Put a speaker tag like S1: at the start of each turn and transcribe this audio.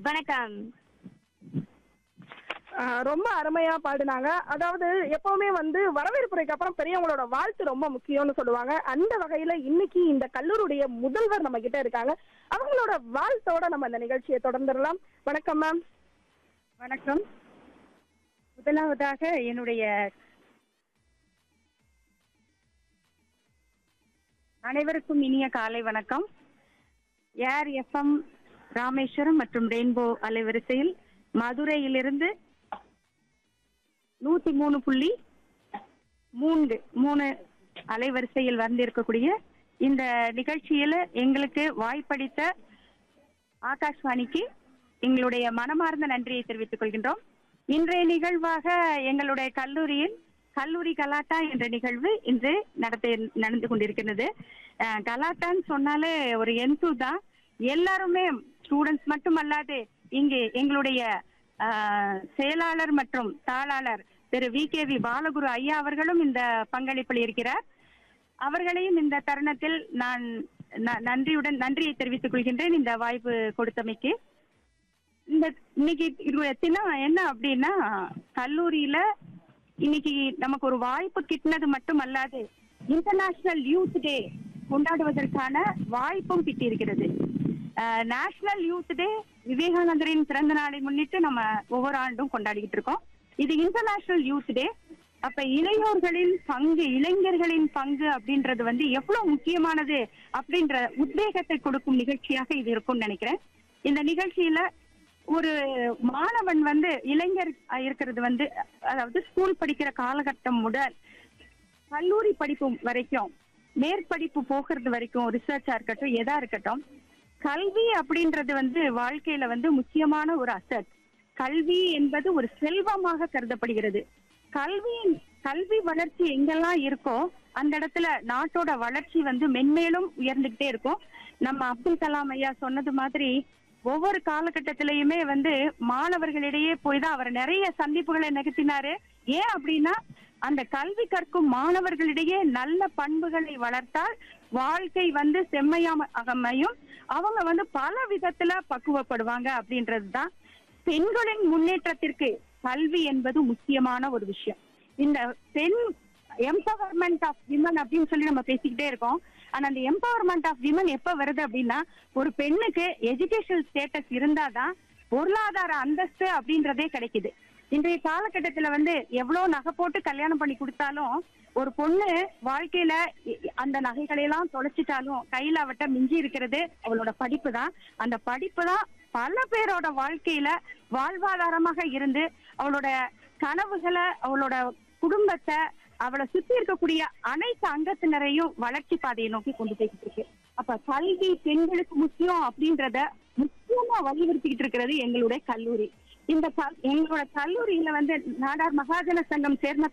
S1: வணக்கம்
S2: ஆஹ் ரொம்ப அருமையா பாடினாங்க அதாவது எப்பவுமே வந்து வரவேற்புரைக்கு அப்புறம் பெரியவங்களோட வாழ்த்து ரொம்ப முக்கியம்னு சொல்லுவாங்க அந்த வகையில இன்னைக்கு இந்த கல்லூரியுடைய முதல்வர் நம்ம கிட்ட இருக்காங்க அவங்களோட வாழ்த்தோட நம்ம இந்த நிகழ்ச்சியை தொடர்ந்துடலாம் வணக்கம் மேம்
S3: வணக்கம் முதலாவதாக என்னுடைய அனைவருக்கும் இனிய காலை வணக்கம் ஏர் எஃப்எம் ராமேஸ்வரம் மற்றும் ரெயின்போ அலைவரிசையில் மதுரையிலிருந்து நூத்தி மூணு புள்ளி மூன்று மூணு அலைவரிசையில் வந்திருக்கக்கூடிய இந்த நிகழ்ச்சியில எங்களுக்கு வாய்ப்பளித்த ஆகாஷ்வாணிக்கு எங்களுடைய மனமார்ந்த நன்றியை தெரிவித்துக் கொள்கின்றோம் இன்றைய நிகழ்வாக எங்களுடைய கல்லூரியில் கல்லூரி கலாட்டா என்ற நிகழ்வு இன்று நடத்த நடந்து கொண்டிருக்கிறது அஹ், கலாட்டான்னு சொன்னாலே ஒரு என்து தான் எல்லாருமே ஸ்டூடெண்ட்ஸ் மட்டுமல்லாது இங்கு எங்களுடைய அஹ், செயலாளர் மற்றும் தாளாளர் Thiru V K V Balaguru ஐயா அவர்களும் இந்த பங்களிப்பில் இருக்கிறார் அவர்களையும் இந்த தருணத்தில் நான் ந- நன்றியுடன் நன்றியை தெரிவித்துக் கொள்கின்றேன் இந்த வாய்ப்பு கொடுத்தமைக்கு இந்த இன்னைக்கு இருக்கிற தினம் என்ன அப்படின்னா கல்லூரியில இன்னைக்கு நமக்கு ஒரு வாய்ப்பு கிட்டினது மட்டும் அல்லாது இன்டர்நேஷனல் யூத் டே கொண்டாடுவதற்கான வாய்ப்பும் கிட்டியிருக்கிறது நேஷனல் யூத் டே விவேகானந்தரின் பிறந்த நாளை முன்னிட்டு நம்ம ஒவ்வொரு ஆண்டும் கொண்டாடிக்கிட்டு இருக்கோம் இது இன்டர்நேஷனல் யூத் டே அப்ப இளையோர்களின் பங்கு இளைஞர்களின் பங்கு அப்படின்றது வந்து எவ்வளவு முக்கியமானது அப்படின்ற உத்வேகத்தை கொடுக்கும் நிகழ்ச்சியாக இது இருக்கும்னு நினைக்கிறேன் இந்த நிகழ்ச்சியில ஒரு மாணவன் வந்து இளைஞர் இருக்கிறது வந்து அதாவது ஸ்கூல் படிக்கிற காலகட்டம் முதல் கல்லூரி படிப்பு வரைக்கும் மேற்படிப்பு போகிறது வரைக்கும் ரிசர்ச்சா இருக்கட்டும் எதா இருக்கட்டும் கல்வி அப்படின்றது வந்து வாழ்க்கையில வந்து முக்கியமான ஒரு அசட் கல்வி என்பது ஒரு செல்வமாக கருதப்படுகிறது கல்வியின் கல்வி வளர்ச்சி எங்கெல்லாம் இருக்கோ அந்த இடத்துல நாட்டோட வளர்ச்சி வந்து மென்மேலும் உயர்ந்துகிட்டே இருக்கும் நம்ம அப்துல் கலாம் ஐயா சொன்னது மாதிரி ஒவ்வொரு காலகட்டத்திலயுமே வந்து மாணவர்களிடையே போய் தான் அவர் நிறைய சந்திப்புகளை நிகழ்த்தினாரு ஏன் அப்படின்னா அந்த கல்வி கற்கும் மாணவர்களிடையே நல்ல பண்புகளை வளர்த்தால் வாழ்க்கை வந்து செம்மையாம அமையும் அவங்க வந்து பல விதத்துல பக்குவப்படுவாங்க அப்படின்றதுதான் பெண்களின் முன்னேற்றத்திற்கு கல்வி என்பது முக்கியமான ஒரு விஷயம் இந்த பெண் எம்பவர்மெண்ட் ஆஃப் விமன் அப்படின்னு சொல்லி நம்ம பேசிக்கிட்டே இருக்கோம் ஆனா அந்த எம்பவர்மெண்ட் ஆஃப் விமன் எப்ப வருது அப்படின்னா ஒரு பெண்ணுக்கு எஜுகேஷனல் ஸ்டேட்டஸ் இருந்தாதான் பொருளாதார அந்தஸ்து அப்படின்றதே கிடைக்குது இன்றைய காலகட்டத்துல வந்து எவ்வளவு நகை போட்டு கல்யாணம் பண்ணி கொடுத்தாலும் ஒரு பொண்ணு வாழ்க்கையில இ- அந்த நகைகளை எல்லாம் தொலைச்சிட்டாலும் கையில அவட்ட மிஞ்சி இருக்கிறது அவளோட படிப்பு தான் அந்த படிப்பு தான் பல பேரோட வாழ்க்கையில வாழ்வாதாரமாக இருந்து அவளோட கனவுகளை அவளோட குடும்பத்தை அவளை சுத்தி இருக்கக்கூடிய அனைத்து அங்கத்தினரையும் வளர்ச்சி பாதையை நோக்கி கொண்டு போய்கிட்டு இருக்கு அப்ப கல்வி பெண்களுக்கு முக்கியம் அப்படின்றத முக்கியமா வலியுறுத்திக்கிட்டு இருக்கிறது எங்களுடைய கல்லூரி இந்த கல்- எங்களோட கல்லூரியில வந்து நாடார் மகாஜன சங்கம் சேர்ந்த